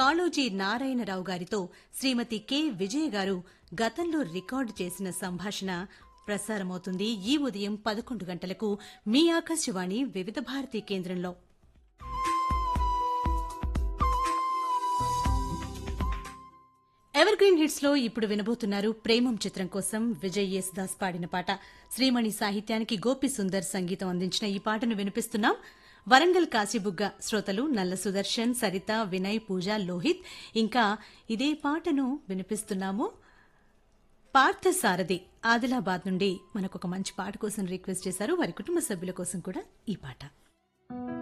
కాళోజీ నారాయణరావు గారితో శ్రీమతి కె విజయ గారు గతంలో రికార్డు చేసిన సంభాషణ ప్రసారమవుతుంది ఈ ఉదయం పదకొండు గంటలకు మీ ఆకాశవాణి వివిధ భారతి కేంద్రంలో ఎవర్ గ్రీన్ హిట్స్ లో ఇప్పుడు వినబోతున్నారు ప్రేమం చిత్రం కోసం విజయ్ ఎస్ దాస్ పాడిన పాట శ్రీమణి సాహిత్యానికి గోపి సుందర్ సంగీతం అందించిన ఈ పాటను వినిపిస్తున్నాం వరంగల్ కాశీబుగ్గ శ్రోతలు నల్ల సుదర్శన్ సరిత వినయ్ పూజ లోహిత్ ఇంకా ఇదే పాటను వినిపిస్తున్నాము పార్థ సారథి ఆదిలాబాద్ నుండి మనకు ఒక మంచి పాట కోసం రిక్వెస్ట్ చేశారు వారి కుటుంబ సభ్యుల కోసం కూడా ఈ పాట